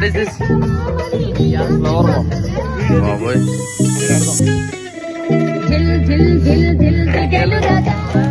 Is this బాబోయ్ దిల్ దిల్ దిల్ దిల్ దిల్ రాజా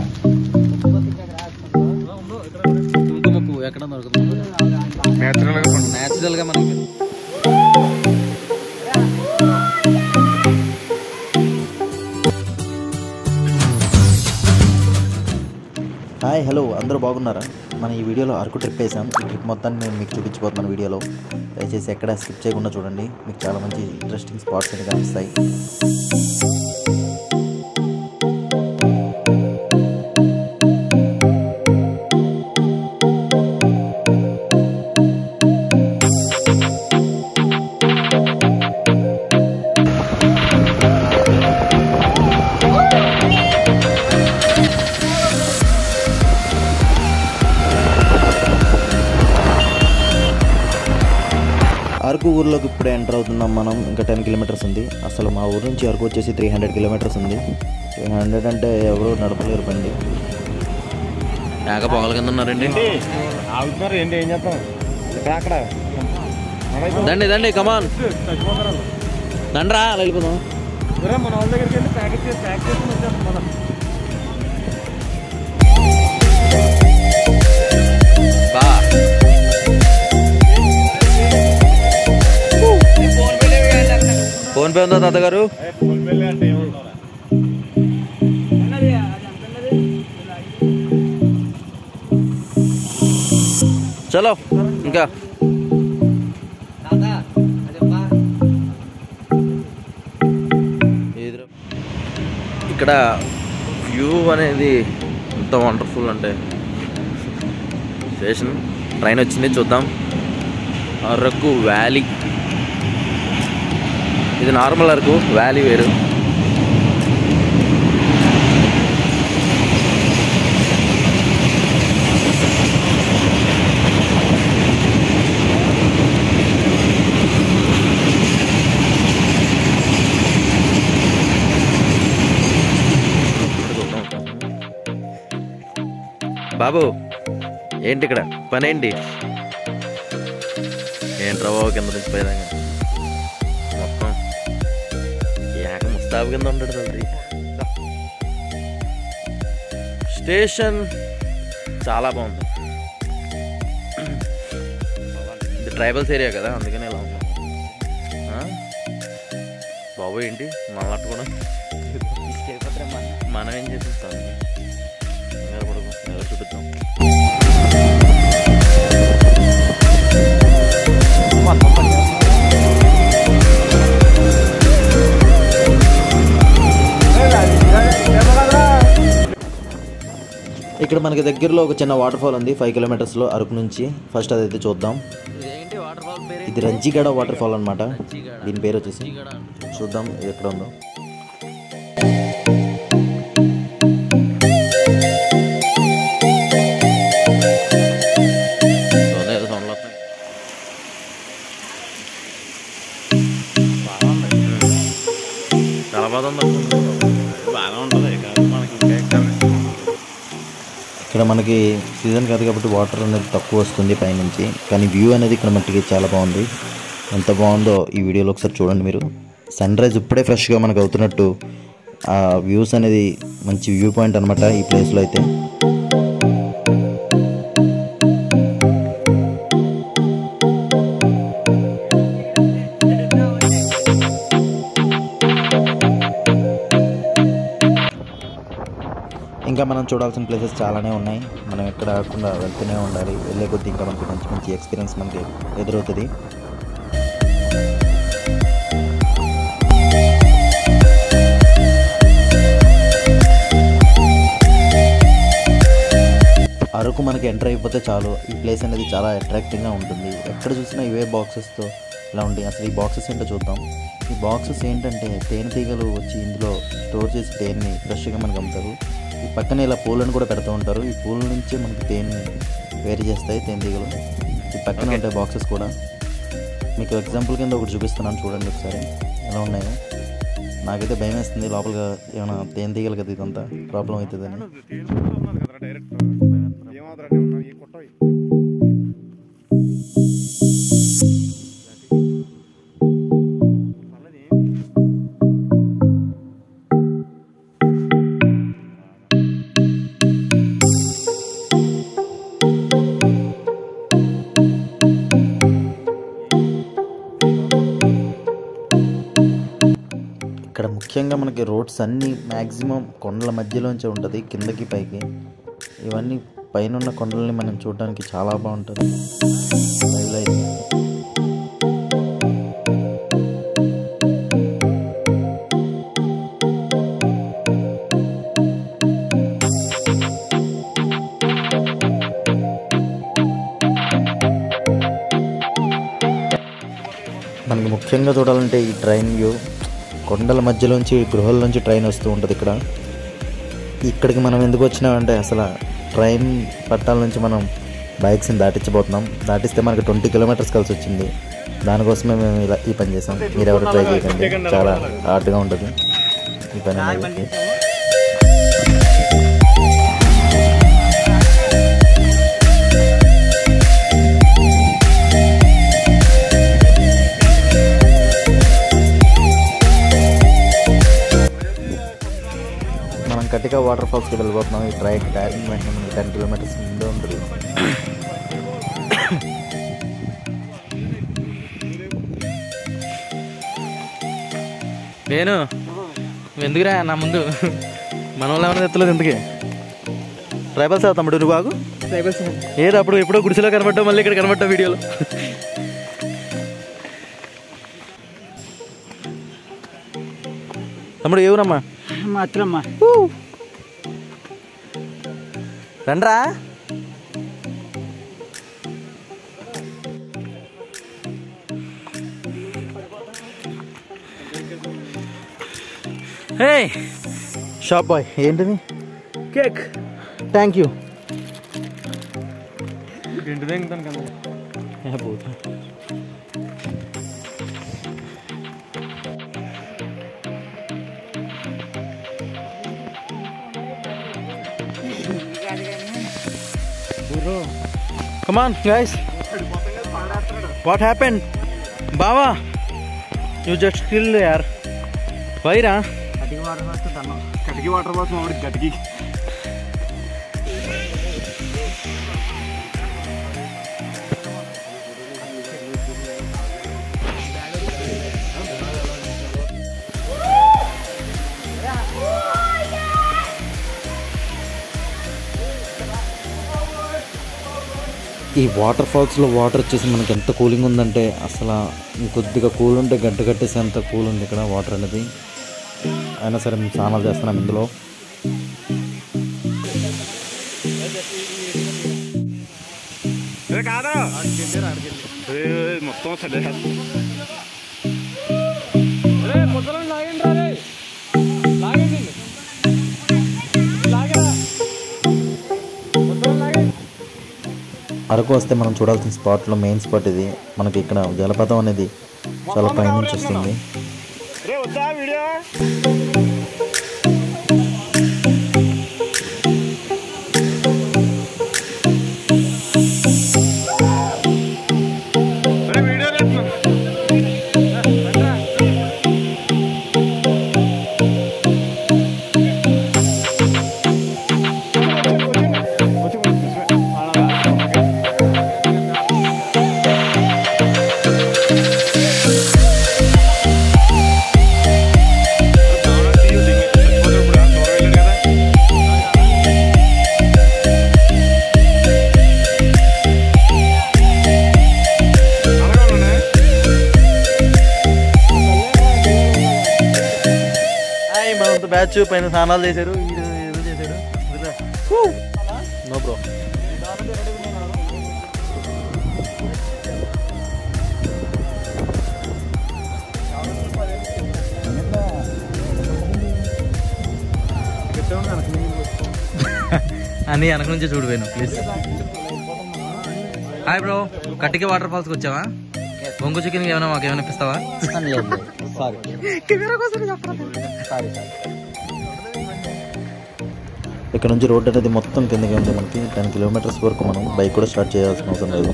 కుంకుమ పువ్వు ఎక్కడ దొరుకుతుంది నేచురల్ గా మనకి హాయ్ హలో అందరూ బాగున్నారా మనం ఈ వీడియోలో అరకు ట్రిప్ వేసాం ఈ ట్రిప్ మొత్తాన్ని నేను మీకు చూపించబోతున్నాను వీడియోలో దయచేసి ఎక్కడ స్కిప్ చేయకుండా చూడండి మీకు చాలా మంచి ఇంట్రెస్టింగ్ స్పాట్స్ అయితే కనిపిస్తాయి అరకు ఊర్లోకి ఇప్పుడే ఎంటర్ అవుతున్నాం మనం ఇంకా టెన్ కిలోమీటర్స్ ఉంది అసలు మా ఊరు నుంచి అరకు వచ్చేసి త్రీ హండ్రెడ్ కిలోమీటర్స్ ఉంది త్రీ హండ్రెడ్ అంటే ఎవరు నడపలేరు బండి ఏక పొగల కింద ఉన్నారండి ఆగుతున్నారు ఏంటి ఏం చేస్తాం ఇక్కడ అక్కడ దండి దండి కమాన్ దండ్రా అలా వెళ్ళిపోదాం ఒరే, మన వాళ్ళ దగ్గరికి వెళ్ళి ప్యాకెట్ చేసి ప్యాక్ చేసుకుని వచ్చేస్తాం మనం బా ఫోన్ పే ఉందా తాతగారు ఫుల్ పెళ్ళి అంటే ఏమంటారా చలో ఇంకా ఎదురు- ఇక్కడ వ్యూ అనేది ఎంత వండర్ఫుల్ అంటే స్టేషన్ ట్రైన్ వచ్చింది చూద్దాం అరకు వ్యాలీ ఇది నార్మల్ అరకు వ్యాలీ వేరు బాబు ఏంటి ఇక్కడ పని ఏంటి ఏంట్రా బాబు కింద నుంచి పోయేదాకా మొత్తం ఏక ముస్తాబు కింద ఉంటాడు తండ్రి స్టేషన్ చాలా బాగుంది ఇది ట్రైబల్స్ ఏరియా కదా అందుకని ఇలా ఉంది ఆ? బాబు ఏంటి మళ్ళీ కూడా మనం ఏం చేపిస్తాం నిలబడుకో నిలబడి చూపిద్దాం ఇక్కడ మనకి దగ్గరలో ఒక చిన్న వాటర్ ఫాల్ ఉంది ఫైవ్ కిలోమీటర్స్లో అరకు నుంచి ఫస్ట్ అదైతే చూద్దాం ఇదేంటి వాటర్ ఫాల్ పేరు ఇది రంజిగడ వాటర్ ఫాల్ అనమాట దీని పేరు వచ్చేసి చూద్దాం ఇది ఎక్కడ ఉందో సౌండ్ ఏదో సౌండ్లు వస్తున్నాయి చాలా బాగా ఉంది బాగా ఉంటుంది కాదు మనకి ఇంకా ఎక్కాలి ఇక్కడ మనకి సీజన్ కాదు కాబట్టి వాటర్ అనేది తక్కువ వస్తుంది పైనుంచి కానీ వ్యూ అనేది ఇక్కడ మట్టికి చాలా బాగుంది ఎంత బాగుందో ఈ వీడియోలో ఒకసారి చూడండి మీరు సన్ రైజ్ ఇప్పుడే ఫ్రెష్గా మనకు అవుతున్నట్టు ఆ వ్యూస్ అనేది మంచి వ్యూ పాయింట్ అనమాట ఈ ప్లేస్లో అయితే ఇంకా మనం చూడాల్సిన ప్లేసెస్ చాలానే ఉన్నాయి మనం ఎక్కడ ఆగకుండా వెళ్తూనే ఉండాలి వెళ్ళే కొద్దీ ఇంకా మనకి మంచి మంచి ఎక్స్పీరియన్స్ మనకి ఎదురవుతుంది అరకు మనకి ఎంటర్ అయిపోతే చాలు ఈ ప్లేస్ అనేది చాలా అట్రాక్టింగ్గా ఉంటుంది ఎక్కడ చూసినా ఇవే బాక్సెస్తో ఇలా ఉంటాయి అసలు ఈ బాక్సెస్ ఏంటో చూద్దాం ఈ బాక్సెస్ ఏంటంటే తేనెటీగలు వచ్చి ఇందులో స్టోర్ చేసి తేనెని ఫ్రెష్గా మనకు అమ్ముతారు ఈ పక్కన ఇలా పూలను కూడా పెడుతూ ఉంటారు ఈ పూల నుంచే మనకి తేనెని వేరు చేస్తాయి తేనెటీగలు ఈ పక్కన Okay. ఉంటాయి బాక్సెస్ కూడా మీకు ఎగ్జాంపుల్ కింద ఒకటి చూపిస్తున్నాను చూడండి ఒకసారి ఎలా ఉన్నాయో నాకైతే భయం వేస్తుంది లోపలగా ఏమైనా తేనెటీగలు కదా ఇదంతా ప్రాబ్లం అవుతుందని తీసుకున్నది కదరా డైరెక్ట్ ఏమవుతారా ఈ కుట్ట ముఖ్యంగా మనకి రోడ్స్ అన్నీ మ్యాక్సిమం కొండల మధ్యలోంచే ఉంటుంది కిందకి పైకి ఇవన్నీ పైన ఉన్న కొండల్ని మనం చూడడానికి చాలా బాగుంటుంది హైలైట్ మనకి ముఖ్యంగా చూడాలంటే ఈ ట్రైన్ వ్యూ కొండల మధ్యలోంచి గృహాల్లోంచి ట్రైన్ వస్తూ ఉంటుంది ఇక్కడ ఇక్కడికి మనం ఎందుకు వచ్చినామంటే అసలు ట్రైన్ పట్టాల నుంచి మనం బైక్స్ని దాటించబోతున్నాం దాటిస్తే మనకి ట్వంటీ కిలోమీటర్స్ కలిసి వచ్చింది దానికోసమే మేము ఇలా ఈ పని చేసాం మీరు ఎవరు ట్రై చేయకండి చాలా హార్డ్గా ఉంటుంది ఈ పని అనేది మనం కటిక వాటర్ ఫాల్స్కి వెళ్ళిపోతున్నాం ఈ ట్రైన్ డైరెక్ట్ వెంటనే మనకి టెన్ కిలోమీటర్స్ ముందే ఉంటుంది నేను నువ్వు ఎందుకురా నా ముందు మన వాళ్ళు ఏమైనా ఎత్తలేదు ఎందుకే ట్రైబల్స్ తమ్ముడు నువ్వు బాగు ఏది అప్పుడు ఎప్పుడో గుడిసెలో కనబడ్డావు మళ్ళీ ఇక్కడ కనబడ్డావు వీడియోలో తమ్ముడు ఎవరమ్మా మాత్రమ్మా రండ్రా హే షాప్ బాయ్ ఏంటిది కేక్ థ్యాంక్ యూ ఇంటి దగ్గర కదా కమాన్ గైస్ వాట్ హ్యాపెన్ బావా యూ జస్ట్ కిల్ యార్ వైరా కటికి వాటర్ బాక్స్ మామిడి గటికి ఈ వాటర్ ఫాల్స్లో వాటర్ వచ్చేసి మనకి ఎంత కూలింగ్ ఉందంటే అసలు కొద్దిగా కూల్ ఉంటే గడ్డ కట్టేసి అంత కూల్ ఉంది ఇక్కడ వాటర్ అనేది అయినా సరే మేము స్నానాలు చేస్తున్నాం ఇందులో కాదు మొత్తం చల్లే ముసలం లాగండి రా రే లాగండి లాగరా ముసలం లాగండి అరకు వస్తే మనం చూడాల్సిన స్పాట్లో మెయిన్ స్పాట్ ఇది మనకి ఇక్కడ జలపాతం అనేది చాలా పైనుంచి వస్తుంది రే వద్దా వీడియో హాయ్ మనంత బ్యాచ్ పైన స్నానాలు చేశారు వీడు ఏదో చేశాడు నో బ్రో అని వెనక నుంచి చూడిపోయాను ప్లీజ్ హాయ్ బ్రో కట్టికి వాటర్ ఫాల్స్కి వచ్చావా బొంగు చికెన్ ఏమైనా మాకు ఏమైనా ఇప్పిస్తావా ఇక్కడ నుంచి రోడ్ అనేది మొత్తం కిందకి ఉంది మనకి టెన్ కిలోమీటర్స్ వరకు మనం బైక్ కూడా స్టార్ట్ చేయాల్సిన అవసరం లేదు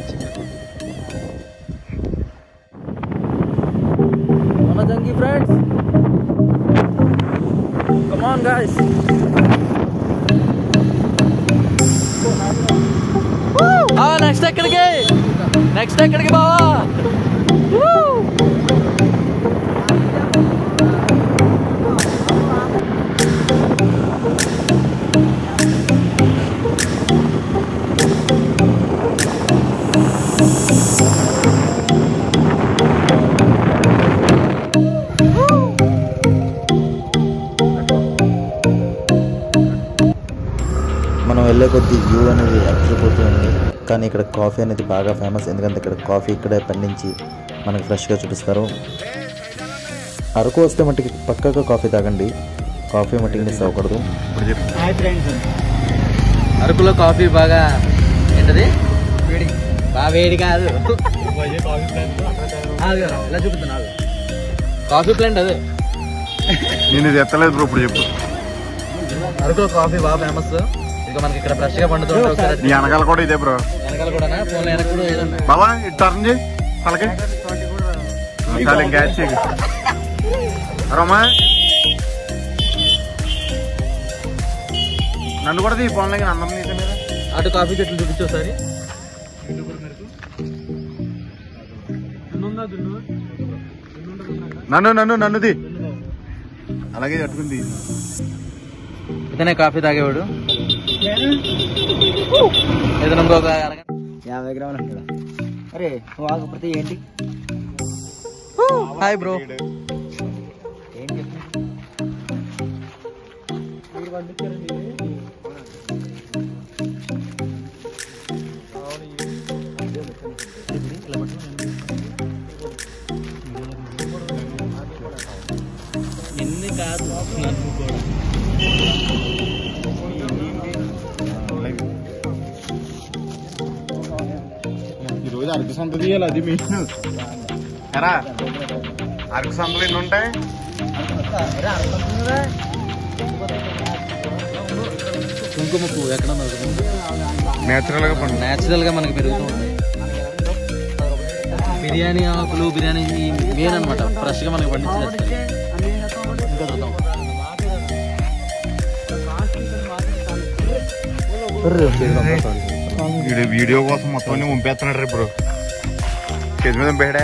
మన జంగి ఫ్రెండ్స్ కమాన్ గాయ్స్ నెక్స్ట్ ఎక్కడికి నెక్స్ట్ ఎక్కడికి బావా వెళ్ళే కొద్దీ వ్యూ అనేది అదిరిపోతుంది కానీ ఇక్కడ కాఫీ అనేది బాగా ఫేమస్ ఎందుకంటే ఇక్కడ కాఫీ ఇక్కడే పండించి మనకి ఫ్రెష్గా చూపిస్తారు అరకు వస్తే మట్టికి పక్కగా కాఫీ తాగండి కాఫీ మట్టికి మిస్ అవ్వకూడదు హాయ్ ఫ్రెండ్స్ అరకులో కాఫీ బాగా ఏంటది వేడి బాగా వేడి కాదు కాఫీ ప్లాంట్ ఆగు, ఇలా చూపుతున్నా కాఫీ ప్లాంట్ అదే నేను ఇది ఎత్తలేదు బ్రో ఇప్పుడు చెప్పు అరకులో కాఫీ బాగా ఫేమస్ ఇక మనకి ఇక్కడ ఫ్రెష్ గా పండుతుంటే ఒకసారి నీ వెనకాల కూడా ఇదే బ్రో వెనకాల కూడా ఫోన్ వెనక కూడా ఏదన్నా బాబా ఇటు టర్న్ చేయి తలకి చాలు ఇంకా యాడ్ చేయి రమ్మా నన్ను కూడా తీ ఫోన్లకి అందరం నీతో మీద అటు కాఫీ చెట్లు చూపించు ఒకసారి నన్ను నన్ను నన్ను తీ అలాగే తట్టుకుంది ఇతనే కాఫీ తాగేవాడు ఏదైనా ఇంకొక అరగంట యాభై గ్రాములు అంటారా అరే వాకపోతే ఏంటి హాయ్ బ్రో ఏంటి ఎన్ని కాదు ఈ రోజు అరకు సంత తీయాలి అది మెయిన్ ఎరా అరకు సంతలు ఎన్ని ఉంటాయి కుంకుమ పువ్వు ఎక్కడ దొరుకుతుంది నేచురల్ గా పండు న్యాచురల్ గా మనకి పెరుగుతూ ఉంటాయి బిర్యానీ ఆకులు బిర్యానీ మెయిన్ అనమాట ఫ్రెష్ గా మనకి పండించిన ఇంకా చూద్దాం వీడియో వీడియో కోసం మొత్తం అన్ని పంపేస్తున్నాడు రేపు బ్రో చేతి మీద పంపాడా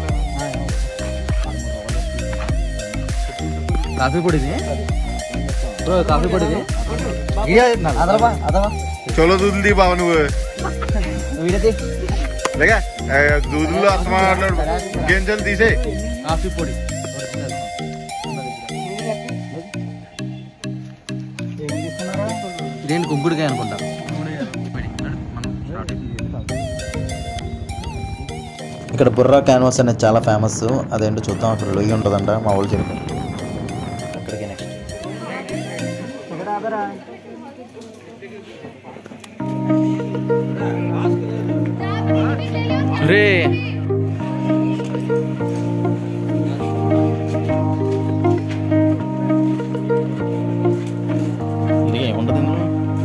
కాఫీ పొడిది బ్రో కాఫీ పొడిది అదవా అదవా చలో దూదులు బావ నువ్వు వీడది లేగా దూదుల్లో అసమాడు గింజలు తీసే కాఫీ పొడి ఇదేంటి కుంకుడికాయ అనుకుంటా ఇక్కడ బుర్రా క్యాన్వాస్ అనేది చాలా ఫేమస్ అదేంటో చూద్దాం అక్కడ లొయ్యి ఉంటుందంట మా వాళ్ళు చెప్పి అక్కడికి నెక్స్ట్ రే ఇది ఏముంటుంది ఇందులో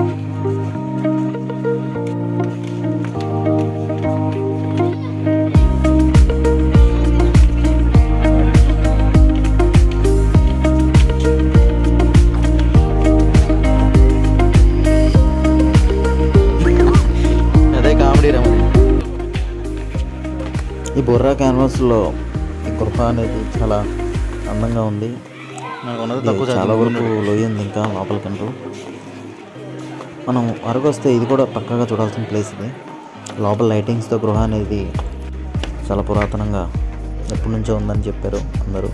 అదే కామెడీ రా మరి ఈ బుర్రా క్యాన్వాస్లో ఈ గృహ అనేది చాలా అందంగా ఉంది నాకు ఉన్నది ఇది తక్కువ చాలా చాలా వరకు లోయ ఉంది ఇంకా లోపలికంటూ మనం అరకు వస్తే ఇది కూడా పక్కగా చూడాల్సిన ప్లేస్ ఇది లోపల లైటింగ్స్తో గృహ అనేది చాలా పురాతనంగా ఎప్పటి నుంచో ఉందని చెప్పారు అందరూ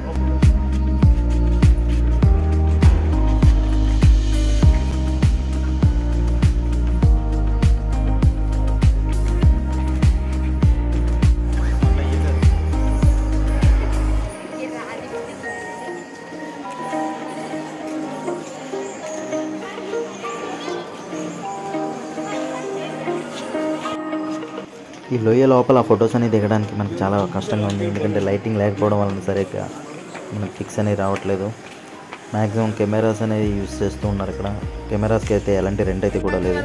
ఈ లోయ లోపల ఫొటోస్ అనేది దిగడానికి మనకు చాలా కష్టంగా ఉంది ఎందుకంటే లైటింగ్ లేకపోవడం వలన సరిగ్గా మనకి పిక్స్ అనేవి రావట్లేదు మ్యాక్సిమం కెమెరాస్ అనేది యూస్ చేస్తూ ఉన్నారు ఇక్కడ కెమెరాస్కి అయితే ఎలాంటి రెంట్ అయితే కూడా లేదు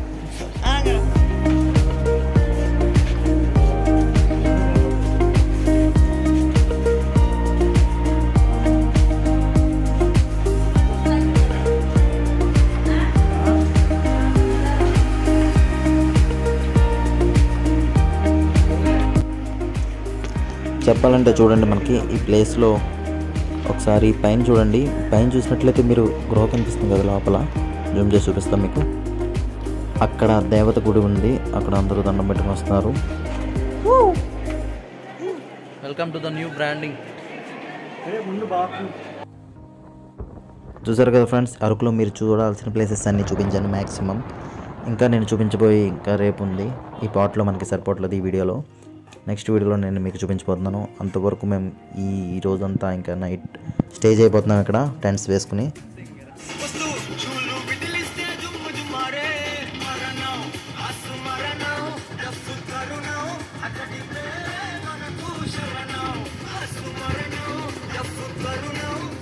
చెప్పాలంటే చూడండి మనకి ఈ ప్లేస్లో ఒకసారి పైన చూడండి పైన చూసినట్లయితే మీరు గృహ కనిపిస్తుంది కదా లోపల జూమ్ చేసి చూపిస్తాం మీకు అక్కడ దేవత గుడి ఉంది అక్కడ అందరూ దండం పెట్టుకుని వస్తున్నారు welcome to the new branding ముందు బాక్స్ చూసారు కదా ఫ్రెండ్స్ అరకులో మీరు చూడాల్సిన ప్లేసెస్ అన్నీ చూపించాను మ్యాక్సిమం ఇంకా నేను చూపించబోయి ఇంకా రేపు ఉంది ఈ పాట్లో మనకి సరిపోవట్లేదు ఈ వీడియోలో నెక్స్ట్ వీడియోలో నేను మీకు చూపించబోతున్నాను అంతవరకు మేము ఈ రోజంతా ఇంకా నైట్ స్టే చేయబోతున్నాం ఇక్కడ టెంట్స్ వేసుకుని Maraná,